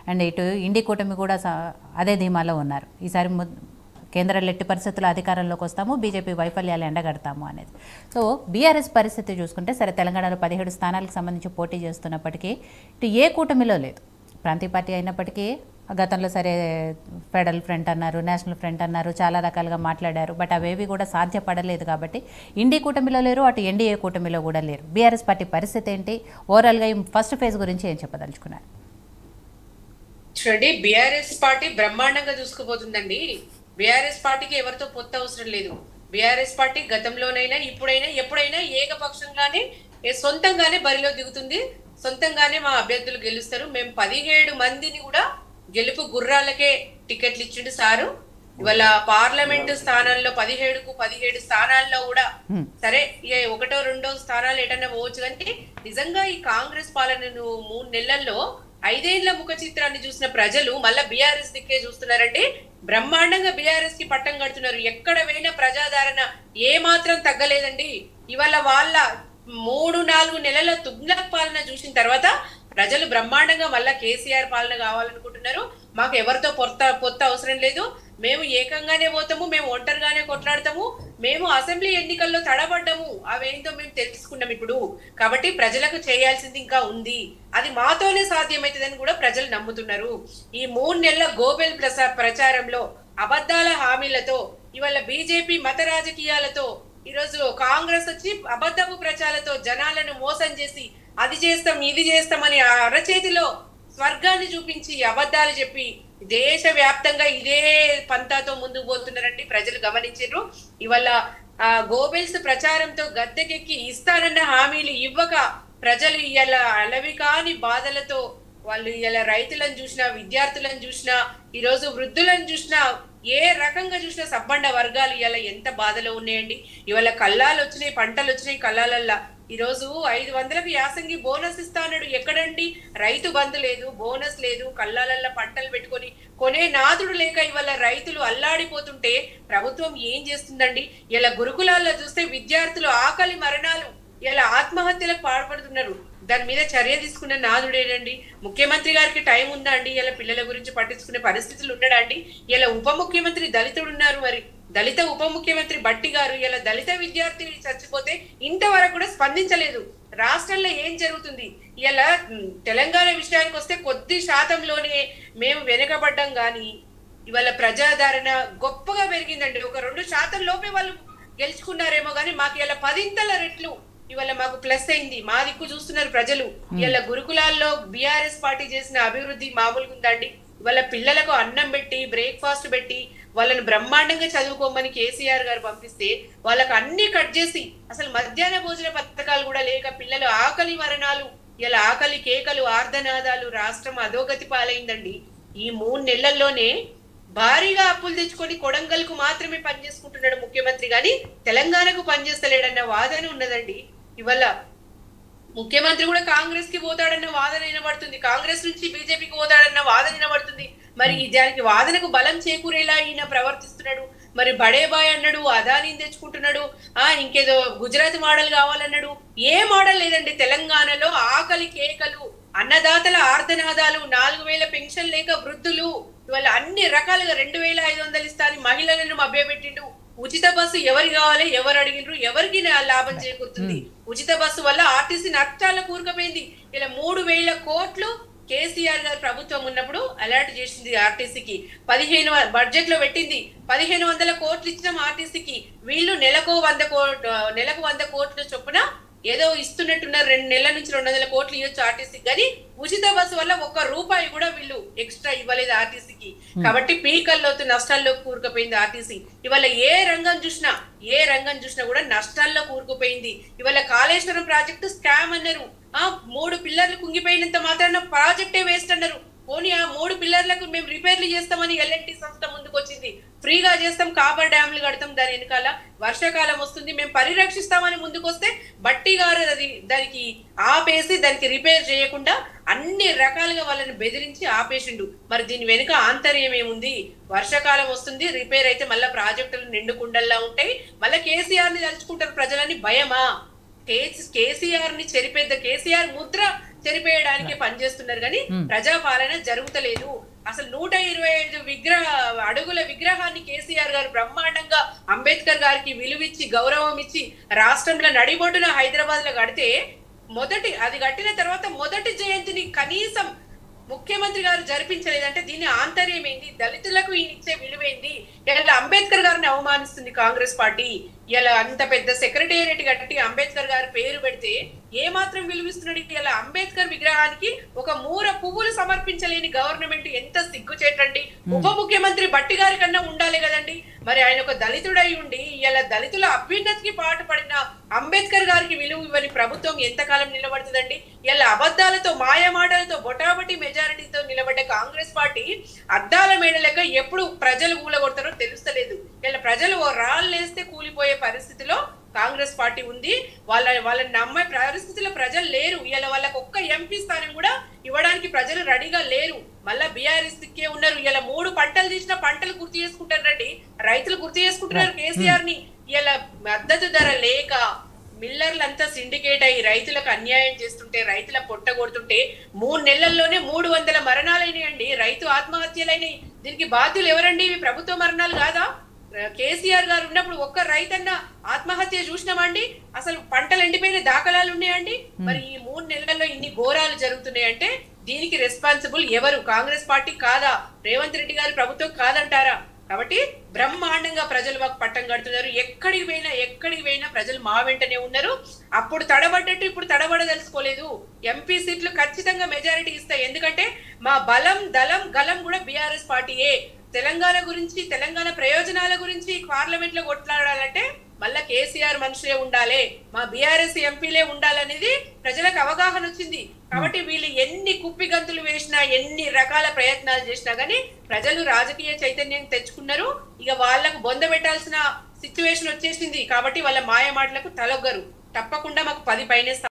and ఇటు ఇండి కూటమి కూడా స- అదే ధీమాలో ఉన్నారు ఈసారి ము- కేంద్రంలో ఎట్టి పరిస్థితుల్లో అధికారంలోకి వస్తాము బీజేపీ వైఫల్యాలు ఎండగడతాము అనేది సో బీఆర్ఎస్ పరిస్థితి చూసుకుంటే సరే తెలంగాణలో పదిహేడు స్థానాలకు సంబంధించి పోటీ చేస్తున్నప్పటికీ ఇటు ఏ కూటమిలో లేదు ప్రాంతీయ పార్టీ అయినప్పటికీ గతంలో సరే ఫెడరల్ ఫ్రంట్ అన్నారు నేషనల్ ఫ్రంట్ అన్నారు చాలా రకాలుగా మాట్లాడారు బట్ అవేవి కూడా సాధ్యపడలేదు కాబట్టి ఇండి కూటమిలో లేరు అటు ఎన్డీఏ కూటమిలో కూడా లేరు బీఆర్ఎస్ పార్టీ పరిస్థితి ఏంటి ఓవరాల్గా ఈ ఫస్ట్ ఫేజ్ గురించి ఏం చెప్పదలుచుకున్నారు చూడండి బీఆర్ఎస్ పార్టీ బ్రహ్మాండంగా చూసుకుపోతుందండి బీఆర్ఎస్ పార్టీకి ఎవరితో పొత్తు అవసరం లేదు బీఆర్ఎస్ పార్టీ గతంలోనైనా ఇప్పుడైనా ఎప్పుడైనా ఏకపక్షంగానే ఏ సొంతంగానే బరిలో దిగుతుంది సొంతంగానే మా అభ్యర్థులు గెలుస్తారు మేము పదిహేడు మందిని కూడా గెలుపు గుర్రాలకే టికెట్లు ఇచ్చిండు సారు ఇవాళ పార్లమెంటు స్థానాల్లో పదిహేడుకు పదిహేడు స్థానాల్లో కూడా సరే ఏ ఒకటో రెండో స్థానాలు ఎటన్నా పోవచ్చు కానీ నిజంగా ఈ కాంగ్రెస్ పాలనను మూడు నెలల్లో ఐదేళ్ల ముఖ చిత్రాన్ని చూసిన ప్రజలు మళ్ళా బీఆర్ఎస్ దిక్కే చూస్తున్నారంటే బ్రహ్మాండంగా బీఆర్ఎస్ కి పట్టం కడుతున్నారు ఎక్కడ పోయినా ప్రజాదరణ ఏ మాత్రం తగ్గలేదండి ఇవాళ వాళ్ళ మూడు నాలుగు నెలల తుగ్లక్ పాలన చూసిన తర్వాత ప్రజలు బ్రహ్మాండంగా మళ్ళా కేసీఆర్ పాలన కావాలనుకుంటున్నారు మాకు ఎవరితో పొత్త పొత్త అవసరం లేదు మేము ఏకంగానే పోతాము మేము ఒంటరిగానే కొట్లాడతాము మేము అసెంబ్లీ ఎన్నికల్లో తడబడ్డాము అవేంటో మేము తెలుసుకున్నాం ఇప్పుడు కాబట్టి ప్రజలకు చేయాల్సింది ఇంకా ఉంది అది మాతోనే సాధ్యమవుతుందని కూడా ప్రజలు నమ్ముతున్నారు ఈ మూడు నెలల గోబెల్ ప్రసా ప్రచారంలో అబద్ధాల హామీలతో ఇవాళ బీజేపీ మత రాజకీయాలతో ఈరోజు కాంగ్రెస్ వచ్చి అబద్ధపు ప్రచారాలతో జనాలను మోసం చేసి అది చేస్తాం ఇది చేస్తామని ఆ అరచేతిలో స్వర్గాన్ని చూపించి అబద్ధాలు చెప్పి దేశ వ్యాప్తంగా ఇదే పంతాతో ముందుకు పోతున్నారండి ప్రజలు గమనించారు ఇవాళ ఆ గోబెల్స్ ప్రచారంతో గద్దెకెక్కి ఇస్తానన్న హామీలు ఇవ్వక ప్రజలు ఇలా అలవి కాని బాధలతో వాళ్ళు ఇలా రైతులను చూసినా విద్యార్థులను చూసినా ఈ రోజు వృద్ధులను చూసినా ఏ రకంగా చూసినా సబ్బండ వర్గాలు ఇవాళ ఎంత బాధలో ఉన్నాయండి ఇవాళ కల్లాలు వచ్చినాయి పంటలు వచ్చినాయి కల్లాలల్లా ఈ రోజు ఐదు వందలకు యాసంగి బోనస్ ఇస్తానడు ఎక్కడండి రైతు బంధు లేదు బోనస్ లేదు కల్లాలల్లా పంటలు పెట్టుకొని కొనే నాదుడు లేక ఇవాళ రైతులు అల్లాడిపోతుంటే ప్రభుత్వం ఏం చేస్తుందండి ఇలా గురుకులాల్లో చూస్తే విద్యార్థులు ఆకలి మరణాలు ఇలా ఆత్మహత్యలకు పాల్పడుతున్నారు దాని మీద చర్య తీసుకున్న నాదుడేనండి ముఖ్యమంత్రి గారికి టైం ఉందా అండి ఇలా పిల్లల గురించి పట్టించుకునే పరిస్థితులు ఉండడా అండి ఇలా ఉప ముఖ్యమంత్రి దళితుడు ఉన్నారు మరి దళిత ఉప ముఖ్యమంత్రి బట్టి గారు ఇలా దళిత విద్యార్థి చచ్చిపోతే ఇంతవరకు కూడా స్పందించలేదు రాష్ట్రంలో ఏం జరుగుతుంది ఇలా ఉమ్, తెలంగాణ విషయానికి వస్తే కొద్ది శాతంలోనే మేము వెనుకబడ్డం గాని ఇవాళ ప్రజాదరణ గొప్పగా పెరిగిందండి ఒక రెండు శాతం లోపే వాళ్ళు గెలుచుకున్నారేమో కానీ మాకు ఇలా పదింతల రెట్లు ఇవాళ మాకు ప్లస్ అయింది మా దిక్కు చూస్తున్నారు ప్రజలు ఇవాళ గురుకులాల్లో బీఆర్ఎస్ పార్టీ చేసిన అభివృద్ధి మామూలుగా ఉందండి ఇవాళ పిల్లలకు అన్నం పెట్టి బ్రేక్ఫాస్ట్ పెట్టి వాళ్ళని బ్రహ్మాండంగా చదువుకోమని కేసీఆర్ గారు పంపిస్తే వాళ్ళకి అన్ని కట్ చేసి అసలు మధ్యాహ్న భోజన పథకాలు కూడా లేక పిల్లలు ఆకలి మరణాలు ఇలా ఆకలి కేకలు ఆర్ధనాదాలు రాష్ట్రం అధోగతి పాలైందండి ఈ మూడు నెలల్లోనే భారీగా అప్పులు తెచ్చుకొని కొడంగల్కు మాత్రమే పనిచేసుకుంటున్నాడు ముఖ్యమంత్రి గాని తెలంగాణకు పనిచేస్తలేడన్న వాదన ఉన్నదండి ఇవాళ ముఖ్యమంత్రి కూడా కాంగ్రెస్ కి పోతాడన్న వాదన వినబడుతుంది కాంగ్రెస్ నుంచి బీజేపీకి పోతాడన్న వాదన వినబడుతుంది మరి ఈ దానికి వాదనకు బలం చేకూరేలా ఈయన ప్రవర్తిస్తున్నాడు మరి బడే బాయ్ అన్నాడు అదానీని తెచ్చుకుంటున్నాడు ఆ ఇంకేదో గుజరాత్ మోడల్ కావాలన్నాడు ఏ మోడల్ లేదండి తెలంగాణలో ఆకలి కేకలు అన్నదాతల ఆర్ధనాదాలు నాలుగు వేల పెన్షన్ లేక వృద్ధులు ఇవాళ అన్ని రకాలుగా రెండు వేల ఐదు వందలు ఇస్తాను మహిళలను మభ్యపెట్టిండు ఉచిత బస్సు ఎవరు కావాలి ఎవరు అడిగినరు ఎవరికి నా లాభం చేకూరుతుంది ఉచిత బస్సు వల్ల ఆర్టీసీ నష్టాల కూరుకుపోయింది ఇలా మూడు వేల కోట్లు కేసీఆర్ గారు ప్రభుత్వం ఉన్నప్పుడు అలర్ట్ చేసింది ఆర్టీసీకి పదిహేను బడ్జెట్ లో పెట్టింది పదిహేను వందల కోట్లు ఇచ్చినాం ఆర్టీసీకి వీళ్ళు నెలకు వంద కోట్ నెలకు వంద కోట్ల చొప్పున ఏదో ఇస్తున్నట్టున్నారు రెండు నెలల నుంచి రెండు వందల కోట్లు ఇవ్వచ్చు ఆర్టీసీకి కానీ ఉచిత బస్సు వల్ల ఒక్క రూపాయి కూడా వీళ్ళు ఎక్స్ట్రా ఇవ్వలేదు ఆర్టీసీకి కాబట్టి పీకల్లోతు నష్టాల్లో కూరుకుపోయింది ఆర్టీసీ ఇవాళ ఏ రంగం చూసినా ఏ రంగం చూసినా కూడా నష్టాల్లో కూరుకుపోయింది ఇవాళ కాళేశ్వరం ప్రాజెక్టు స్కామ్ అన్నారు ఆ మూడు పిల్లర్లు కుంగిపోయినంత మాత్రాన ప్రాజెక్టే వేస్ట్ అన్నారు పోనీ ఆ మూడు పిల్లర్లకు మేము రిపేర్లు చేస్తామని ఎల్ఎన్టీ సంస్థ ముందుకు వచ్చింది ఫ్రీగా చేస్తాం కాపర్ డ్యామ్లు కడతాం దాని వెనకాల వర్షాకాలం వస్తుంది మేము పరిరక్షిస్తామని ముందుకు వస్తే బట్టి గారు అది దానికి ఆపేసి దానికి రిపేర్ చేయకుండా అన్ని రకాలుగా వాళ్ళని బెదిరించి ఆపేసిండు మరి దీని వెనుక ఆంతర్యం ఏముంది వర్షాకాలం వస్తుంది రిపేర్ అయితే మళ్ళీ ప్రాజెక్టులు నిండుకుండల్లా ఉంటాయి మళ్ళీ కేసీఆర్ ని తలుచుకుంటారు ప్రజలని భయమా కేసీఆర్ ని చెరిపేద్ద కేసీఆర్ ముద్ర చెరిపేయడానికి పనిచేస్తున్నారు కానీ ప్రజాపాలన జరుగుతలేదు అసలు నూట ఇరవై ఐదు విగ్రహ అడుగుల విగ్రహాన్ని కేసీఆర్ గారు బ్రహ్మాండంగా అంబేద్కర్ గారికి విలువిచ్చి గౌరవం ఇచ్చి రాష్ట్రంలో నడిబొడ్డున హైదరాబాద్ లో కడితే మొదటి అది కట్టిన తర్వాత మొదటి జయంతిని కనీసం ముఖ్యమంత్రి గారు జరిపించలేదంటే దీని ఆంతర్యం ఏంది దళితులకు ఈయన ఇచ్చే విలువేంది ఇలా అంబేద్కర్ గారిని అవమానిస్తుంది కాంగ్రెస్ పార్టీ ఇలా అంత పెద్ద సెక్రటేరియట్ కట్టి అంబేద్కర్ గారి పేరు పెడితే ఏ మాత్రం విలువిస్తున్నాడు ఇలా అంబేద్కర్ విగ్రహానికి ఒక మూర పువ్వులు సమర్పించలేని గవర్నమెంట్ ఎంత సిగ్గుచేటండి ఉప ముఖ్యమంత్రి బట్టి గారి కన్నా ఉండాలి కదండి మరి ఆయన ఒక దళితుడై ఉండి ఇలా దళితుల అభ్యున్నతికి పాటుపడిన అంబేద్కర్ గారికి విలువ ఇవ్వని ప్రభుత్వం ఎంతకాలం నిలబడుతుందండి ఇలా అబద్ధాలతో మాయమాటలతో బొటాబటి మెజారిటీతో నిలబడ్డ కాంగ్రెస్ పార్టీ అద్దాల మేడ లెక్క ఎప్పుడు ప్రజలు కూలగొడతారో తెలుస్తలేదు ఇలా ప్రజలు ఓ రాళ్ళేస్తే కూలిపోయే పరిస్థితిలో కాంగ్రెస్ పార్టీ ఉంది వాళ్ళ వాళ్ళని నమ్మే పరిస్థితిలో ప్రజలు లేరు ఇలా వాళ్ళకి ఒక్క ఎంపీ స్థానం కూడా ఇవ్వడానికి ప్రజలు రెడీగా లేరు మళ్ళా బీఆర్ఎస్ దిక్కే ఉన్నారు ఇలా మూడు పంటలు తీసిన పంటలు గుర్తు చేసుకుంటారండి రైతులు గుర్తు చేసుకుంటున్నారు కేసీఆర్ ని ఇలా మద్దతు ధర లేక మిల్లర్లంతా సిండికేట్ అయ్యి రైతులకు అన్యాయం చేస్తుంటే రైతుల పొట్ట కొడుతుంటే మూడు నెలల్లోనే మూడు వందల మరణాలైనాయండి రైతు ఆత్మహత్యలైనాయి దీనికి బాధ్యులు ఎవరండి ఇవి ప్రభుత్వ మరణాలు కాదా కేసీఆర్ గారు ఉన్నప్పుడు ఒక్క రైతన్న ఆత్మహత్య చూసినామండి అసలు పంటలు ఎండిపోయిన దాఖలాలు ఉన్నాయండి మరి ఈ మూడు నెలల్లో ఇన్ని ఘోరాలు జరుగుతున్నాయంటే దీనికి రెస్పాన్సిబుల్ ఎవరు కాంగ్రెస్ పార్టీ కాదా రేవంత్ రెడ్డి గారి ప్రభుత్వం కాదంటారా కాబట్టి బ్రహ్మాండంగా ప్రజలు మాకు పట్టం కడుతున్నారు ఎక్కడికి పోయినా ఎక్కడికి పోయినా ప్రజలు మా వెంటనే ఉన్నారు అప్పుడు తడబడ్డట్టు ఇప్పుడు తడబడదలుచుకోలేదు ఎంపీ సీట్లు ఖచ్చితంగా మెజారిటీ ఇస్తాయి ఎందుకంటే మా బలం దళం గలం కూడా బీఆర్ఎస్ పార్టీయే తెలంగాణ గురించి తెలంగాణ ప్రయోజనాల గురించి పార్లమెంట్ లో కొట్లాడాలంటే మళ్ళా కేసీఆర్ మనుషులే ఉండాలి మా బీఆర్ఎస్ ఎంపీలే ఉండాలనేది ప్రజలకు అవగాహన వచ్చింది కాబట్టి వీళ్ళు ఎన్ని కుప్పి గంతులు వేసినా ఎన్ని రకాల ప్రయత్నాలు చేసినా గానీ ప్రజలు రాజకీయ చైతన్యం తెచ్చుకున్నారు ఇక వాళ్ళకు బొంద పెట్టాల్సిన సిచ్యువేషన్ వచ్చేసింది కాబట్టి వాళ్ళ మాయ మాటలకు తలొగ్గరు తప్పకుండా మాకు పది పైనే